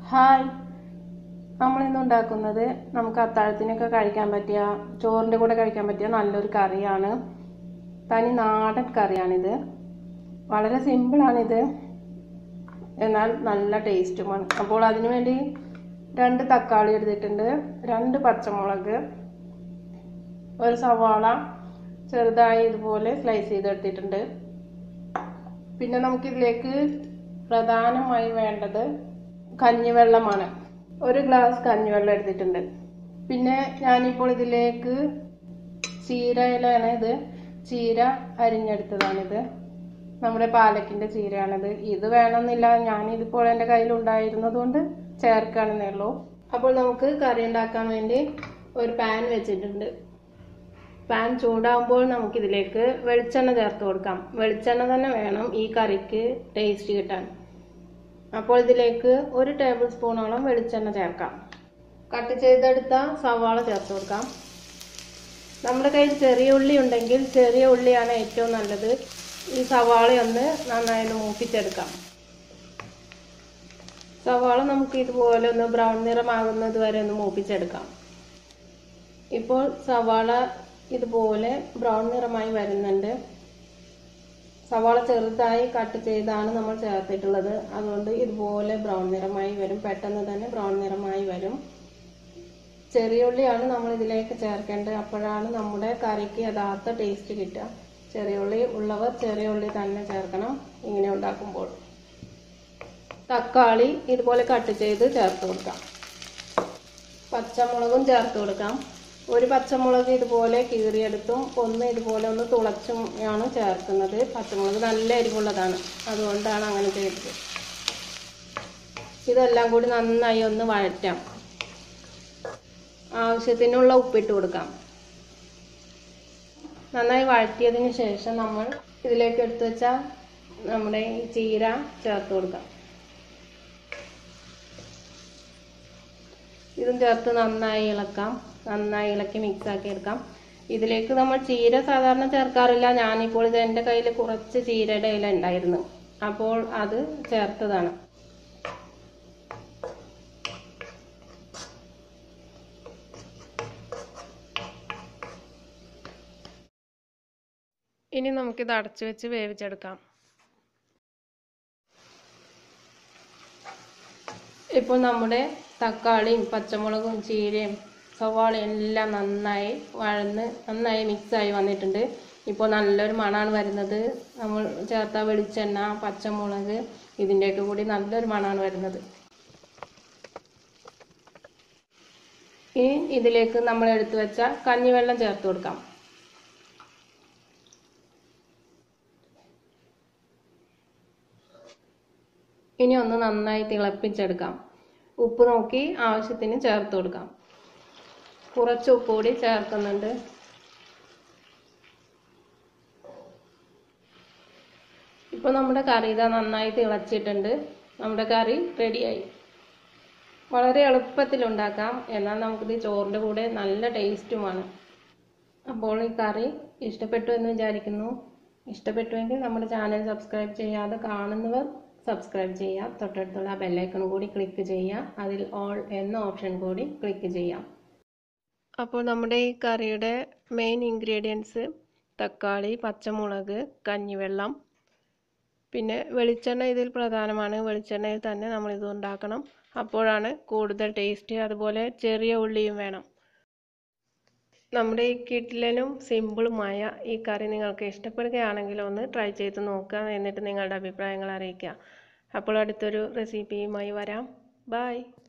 hi നമ്മളിന്ന് ഉണ്ടാക്കുന്നത് നമുക്ക് അത്താഴത്തിനൊക്കെ കഴിക്കാൻ പറ്റിയ ചോറിൻ്റെ കൂടെ കഴിക്കാൻ പറ്റിയ നല്ലൊരു കറിയാണ് തനി നാടൻ കറിയാണിത് വളരെ സിമ്പിളാണിത് എന്നാൽ നല്ല ടേസ്റ്റുമാണ് അപ്പോൾ അതിനു വേണ്ടി രണ്ട് തക്കാളി എടുത്തിട്ടുണ്ട് രണ്ട് പച്ചമുളക് ഒരു സവാള ചെറുതായി ഇതുപോലെ സ്ലൈസ് ചെയ്തെടുത്തിട്ടുണ്ട് പിന്നെ നമുക്കിതിലേക്ക് പ്രധാനമായി വേണ്ടത് കഞ്ഞിവെള്ളമാണ് ഒരു ഗ്ലാസ് കഞ്ഞിവെള്ളം എടുത്തിട്ടുണ്ട് പിന്നെ ഞാനിപ്പോൾ ഇതിലേക്ക് ചീര ഇലയാണ് ഇത് ചീര അരിഞ്ഞെടുത്തതാണിത് നമ്മുടെ പാലക്കിൻ്റെ ചീരയാണിത് ഇത് വേണമെന്നില്ല ഞാനിതിപ്പോൾ എൻ്റെ കയ്യിലുണ്ടായിരുന്നത് കൊണ്ട് ചേർക്കുകയാണെന്നേ ഉള്ളൂ അപ്പോൾ നമുക്ക് കറി ഉണ്ടാക്കാൻ വേണ്ടി ഒരു പാൻ വെച്ചിട്ടുണ്ട് പാൻ ചൂടാകുമ്പോൾ നമുക്കിതിലേക്ക് വെളിച്ചെണ്ണ ചേർത്ത് കൊടുക്കാം വെളിച്ചെണ്ണ തന്നെ വേണം ഈ കറിക്ക് ടേസ്റ്റ് കിട്ടാൻ അപ്പോൾ ഇതിലേക്ക് ഒരു ടേബിൾ സ്പൂണോളം വെളിച്ചെണ്ണ ചേർക്കാം കട്ട് ചെയ്തെടുത്ത സവാള ചേർത്ത് കൊടുക്കാം നമ്മുടെ കയ്യിൽ ചെറിയ ഉള്ളി ഉണ്ടെങ്കിൽ ചെറിയ ഉള്ളിയാണ് ഏറ്റവും നല്ലത് ഈ സവാള ഒന്ന് നന്നായി ഒന്ന് മൂപ്പിച്ചെടുക്കാം സവാള നമുക്ക് ഇതുപോലെ ഒന്ന് ബ്രൗൺ നിറമാകുന്നത് വരെ ഒന്ന് മൂപ്പിച്ചെടുക്കാം ഇപ്പോൾ സവാള ഇതുപോലെ ബ്രൗൺ നിറമായി വരുന്നുണ്ട് സവാള ചെറുതായി കട്ട് ചെയ്താണ് നമ്മൾ ചേർത്തിട്ടുള്ളത് അതുകൊണ്ട് ഇതുപോലെ ബ്രൗൺ നിറമായി വരും പെട്ടെന്ന് തന്നെ ബ്രൗൺ നിറമായി വരും ചെറിയ ഉള്ളിയാണ് നമ്മൾ ഇതിലേക്ക് ചേർക്കേണ്ടത് അപ്പോഴാണ് നമ്മുടെ കറിക്ക് യഥാർത്ഥ ടേസ്റ്റ് കിട്ടുക ചെറിയ ഉള്ളി ഉള്ളവർ ചെറിയ ഉള്ളി തന്നെ ചേർക്കണം ഇങ്ങനെ ഉണ്ടാക്കുമ്പോൾ തക്കാളി ഇതുപോലെ കട്ട് ചെയ്ത് ചേർത്ത് കൊടുക്കാം പച്ചമുളകും ചേർത്ത് കൊടുക്കാം ഒരു പച്ചമുളക് ഇതുപോലെ കീറിയെടുത്തും ഒന്ന് ഇതുപോലെ ഒന്ന് തുളച്ചും ആണ് ചേർക്കുന്നത് പച്ചമുളക് നല്ല എരിവുള്ളതാണ് അതുകൊണ്ടാണ് അങ്ങനെ ചെയ്തത് ഇതെല്ലാം കൂടി നന്നായി ഒന്ന് വഴറ്റാം ആവശ്യത്തിനുള്ള ഉപ്പിട്ട് കൊടുക്കാം നന്നായി വഴറ്റിയതിന് ശേഷം നമ്മൾ ഇതിലേക്ക് എടുത്തു വെച്ച നമ്മുടെ ഈ ചീര ചേർത്ത് കൊടുക്കാം ഇതും ചേർത്ത് നന്നായി ഇളക്കാം നന്നായി ഇളക്കി മിക്സ് ആക്കി എടുക്കാം ഇതിലേക്ക് നമ്മൾ ചീര സാധാരണ ചേർക്കാറില്ല ഞാനിപ്പോൾ ഇത് എൻ്റെ കയ്യിൽ കുറച്ച് ചീരയുടെ ഇല ഉണ്ടായിരുന്നു അപ്പോൾ അത് ചേർത്തതാണ് ഇനി നമുക്കിത് അടച്ചു വെച്ച് വേവിച്ചെടുക്കാം ഇപ്പോൾ നമ്മുടെ തക്കാളിയും പച്ചമുളകും ചീരയും സവാളയും എല്ലാം നന്നായി വഴന്ന് നന്നായി മിക്സായി വന്നിട്ടുണ്ട് ഇപ്പോൾ നല്ലൊരു മണമാണ് വരുന്നത് നമ്മൾ ചേർത്ത വെളിച്ചെണ്ണ പച്ചമുളക് ഇതിൻ്റെയൊക്കെ കൂടി നല്ലൊരു മണമാണ് വരുന്നത് ഇനി ഇതിലേക്ക് നമ്മൾ എടുത്തു വെച്ച കഞ്ഞിവെള്ളം ചേർത്ത് കൊടുക്കാം ഇനി ഒന്ന് നന്നായി തിളപ്പിച്ചെടുക്കാം ഉപ്പ് നോക്കി ആവശ്യത്തിന് ചേർത്ത് കൊടുക്കാം കുറച്ച് ഉപ്പ് കൂടി ചേർക്കുന്നുണ്ട് ഇപ്പോൾ നമ്മുടെ കറി ഇതാ നന്നായി തിളച്ചിട്ടുണ്ട് നമ്മുടെ കറി റെഡിയായി വളരെ എളുപ്പത്തിൽ ഉണ്ടാക്കാം എന്നാൽ നമുക്കിത് ചോറിൻ്റെ കൂടെ നല്ല ടേസ്റ്റുമാണ് അപ്പോൾ ഈ കറി ഇഷ്ടപ്പെട്ടു എന്ന് വിചാരിക്കുന്നു ഇഷ്ടപ്പെട്ടുവെങ്കിൽ നമ്മുടെ ചാനൽ സബ്സ്ക്രൈബ് ചെയ്യാതെ കാണുന്നവർ സബ്സ്ക്രൈബ് ചെയ്യുക തൊട്ടടുത്തുള്ള ബെല്ലൈക്കൺ കൂടി ക്ലിക്ക് ചെയ്യുക അതിൽ ഓൾ എന്ന ഓപ്ഷൻ കൂടി ക്ലിക്ക് ചെയ്യാം അപ്പോൾ നമ്മുടെ ഈ കറിയുടെ മെയിൻ ഇൻഗ്രീഡിയൻസ് തക്കാളി പച്ചമുളക് കഞ്ഞിവെള്ളം പിന്നെ വെളിച്ചെണ്ണ ഇതിൽ പ്രധാനമാണ് വെളിച്ചെണ്ണയിൽ തന്നെ നമ്മൾ ഇത് ഉണ്ടാക്കണം അപ്പോഴാണ് കൂടുതൽ ടേസ്റ്റ് അതുപോലെ ചെറിയ ഉള്ളിയും വേണം നമ്മുടെ ഈ കിട്ടിലനും സിമ്പിളുമായ ഈ കറി നിങ്ങൾക്ക് ഇഷ്ടപ്പെടുകയാണെങ്കിൽ ഒന്ന് ട്രൈ ചെയ്ത് നോക്കുക എന്നിട്ട് നിങ്ങളുടെ അഭിപ്രായങ്ങൾ അറിയിക്കുക അപ്പോൾ അടുത്തൊരു റെസിപ്പിയുമായി വരാം ബായ്